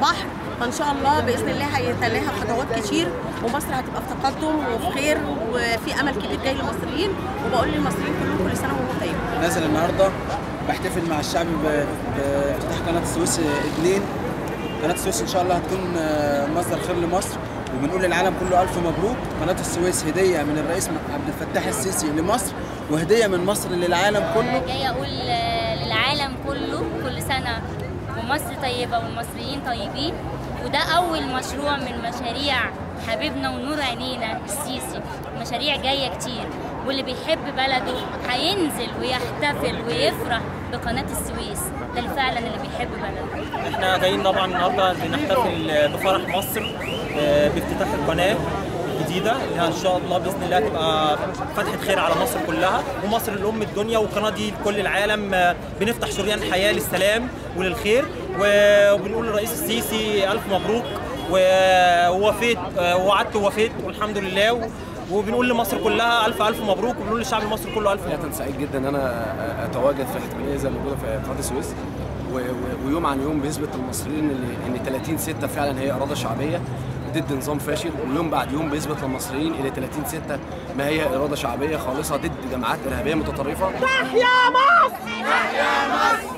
البحر فان شاء الله باذن الله هيتلاها خطوات كتير ومصر هتبقى في تقدم وفي خير وفي امل كبير جاي للمصريين وبقول للمصريين كلهم كل سنه وهم طيبين نازل النهارده بحتفل مع الشعب ب- بافتتاح قناه السويس اثنين قناه السويس ان شاء الله هتكون آه، مصدر خير لمصر وبنقول للعالم كله الف مبروك قناه السويس هديه من الرئيس عبد الفتاح السيسي لمصر وهديه من مصر للعالم كله جاي اقول للعالم كله كل سنه ومصر طيبه والمصريين طيبين وده اول مشروع من مشاريع حبيبنا ونور عينينا السيسي مشاريع جايه كتير واللي بيحب بلده هينزل ويحتفل ويفرح بقناه السويس ده فعلا اللي بيحب بلده احنا جايين طبعا النهارده بنحتفل بفرح مصر آه، بافتتاح القناه الجديده اللي ان شاء الله باذن الله تبقى فتحه خير على مصر كلها ومصر الام الدنيا والقناه دي لكل العالم آه، بنفتح شريان حياه للسلام وللخير و- وبنقول للرئيس السيسي الف مبروك و- ووفيت آه، ووعدت ووفيت والحمد لله و- وبنقول لمصر كلها الف الف مبروك وبنقول للشعب المصري كله الف مبروك بداية سعيد جدا ان انا اتواجد في احتفاليه زي الموجوده في قناه السويس و- و- ويوم عن يوم بيثبت للمصريين ان ان 30 6 فعلا هي اراده شعبيه ضد نظام فاشل ويوم بعد يوم بيثبت للمصريين ان 30 6 ما هي اراده شعبيه خالصه ضد جماعات ارهابيه متطرفه تحيا مصر تحيا مصر